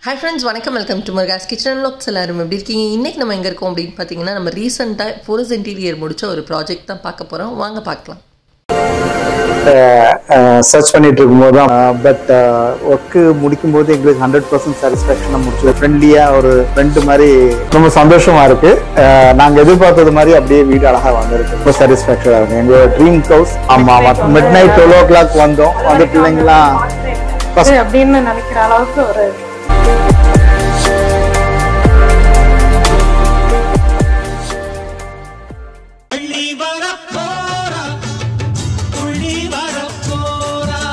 Hi friends வணக்கம் welcome to Marcus kitchen logs எல்லாரும் எப்படி இருக்கீங்க இன்றைக்கி நம்ம எங்கே இருக்கோம் அப்படின்னு பார்த்தீங்கன்னா நம்ம ரீசெண்டாக ஃபோரஸ் இன்டீரியர் முடிச்ச ஒரு ப்ராஜெக்ட் தான் பார்க்க போகிறோம் வாங்க பார்க்கலாம் சர்ச் பண்ணிட்டு இருக்கும்போது தான் பட் ஒர்க்கு முடிக்கும் போது எங்களுக்கு ஹண்ட்ரட் பர்சன்ட் சாட்டிஸ்ஃபேக்ஷனாக முடிச்சு ஃப்ரெண்ட்லியாக ஒரு ஃப்ரெண்டு மாதிரி ரொம்ப சந்தோஷமா இருக்கு அஹ், நாங்க எதிர்பார்த்தது மாதிரி அப்படியே வீடு அழகா வந்திருக்கு ரொம்ப சாட்டிஸ்ஃபேக்ஷனாக இருக்கு எங்களோட ட்ரீம் ஹவுஸ் ஆமா midnight twelve o'clock வந்தோம் வந்து பிள்ளைங்களாம் இது அப்படின்னு நினைக்கிற அளவுக்கு ஒரு பள்ளி வரப்போரா புள்ளி வரப்போரா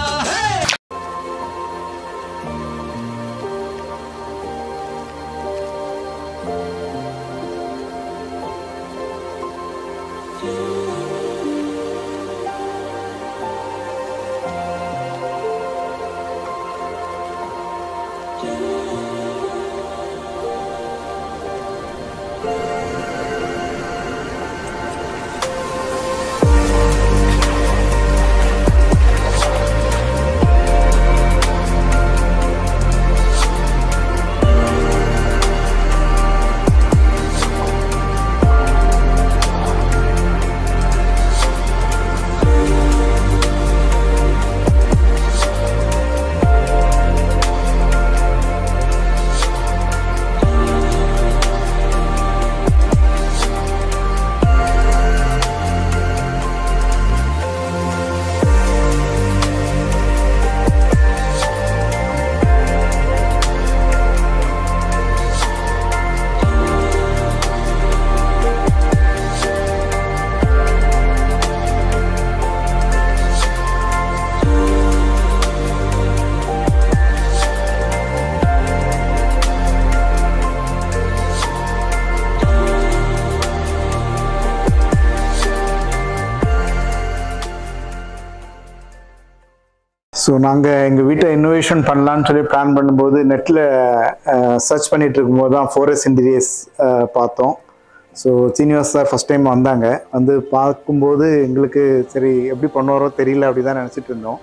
ஸோ நாங்கள் எங்கள் வீட்டை இன்னோவேஷன் பண்ணலான்னு சொல்லி பிளான் பண்ணும்போது நெட்டில் சர்ச் பண்ணிட்டு இருக்கும்போது தான் ஃபோரஸ் இன்டீரியர்ஸ் பார்த்தோம் so Srinivas sir first time வந்தாங்க வந்து பார்க்கும்போது எங்களுக்கு சரி எப்படி பண்ணுவாரோ தெரியல அப்படி தான் நினச்சிட்டு இருந்தோம்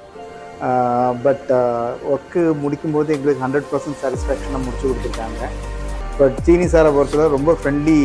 பட் ஒர்க்கு முடிக்கும்போது எங்களுக்கு ஹண்ட்ரட் பர்சன்ட் சாட்டிஸ்ஃபேக்ஷனாக முடிச்சு கொடுத்துருக்காங்க பட் சீனி சாரை பொறுத்தவரை ரொம்ப ஃப்ரெண்ட்லி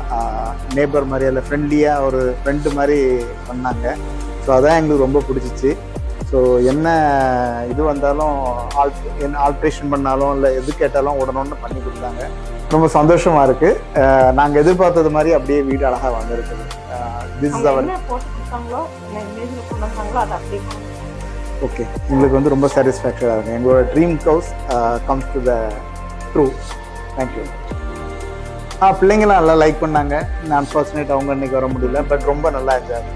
நேபர் மாதிரி அதில் ஃப்ரெண்ட்லியாக ஒரு ஃப்ரெண்டு மாதிரி பண்ணாங்க ஸோ அதான் எங்களுக்கு ரொம்ப பிடிச்சிச்சு ஸோ என்ன இது வந்தாலும் ஆல் என்ன ஆல்ட்ரேஷன் பண்ணாலும் இல்லை எது கேட்டாலும் உடனே பண்ணி கொடுத்தாங்க ரொம்ப சந்தோஷமா இருக்கு அஹ் நாங்க எதிர்பார்த்தது மாதிரி அப்படியே வீடு அழகா வந்திருக்குது திஸ் இஸ் அவங்க அவர் என்ன போட்டு கொடுத்தாங்களோ என்ன இமேஜ்ல கொண்டு வந்தாங்களோ அதை அப்படியே கொண்டு வந்தாங்க. ஓகே எங்களுக்கு வந்து ரொம்ப சாட்டிஸ்ஃபேக்டராக இருக்கு எங்களோட dream house comes to the true thank you ஆ பிள்ளைங்களாம் நல்லா லைக் பண்ணாங்க அன்ஃபார்ச்சுனேட் அவங்க இன்னைக்கு வர முடியல பட் ரொம்ப நல்லா என்ஜாய்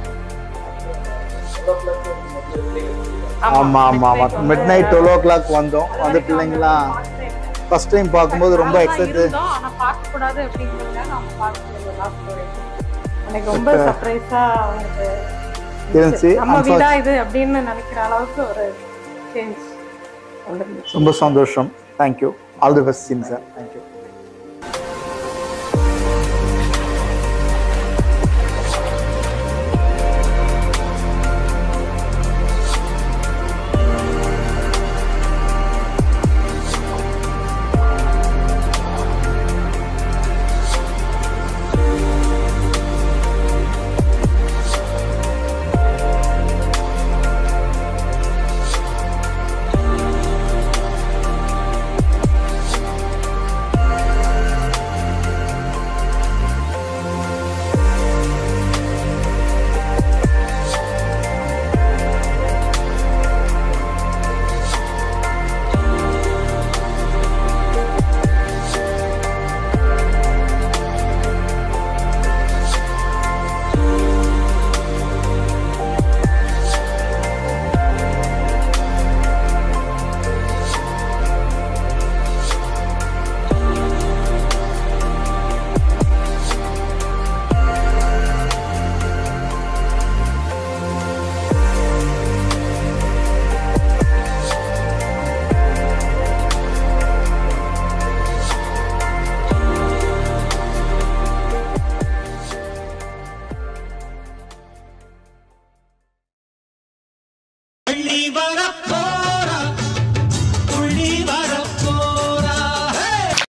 ஆமா ஆமா ஆமா midnight twelve o'clock வந்தோம் வந்து பிள்ளைங்களாம் ஃபர்ஸ்ட் டைம் பார்க்கும்போது ரொம்ப நல்லா எக்ஸைட் இருந்தோம், ஆனா பார்க்க கூடாது அப்படிங்கிறதுக்காக அவங்க பார்க்கறது லாஸ்ட் வரைக்கும் எனக்கு ரொம்ப சர்ப்ரைஸா அவங்களுக்கு இருந்துச்சு நம்ம வீடா இது அப்படின்னு நினைக்கிற அளவுக்கு ஒரு சேஞ்ச் வந்துருந்துச்சு ரொம்ப சந்தோஷம் தேங்க்யூ ஆல் தி பெஸ்ட் சின் சார் தேங்க்யூ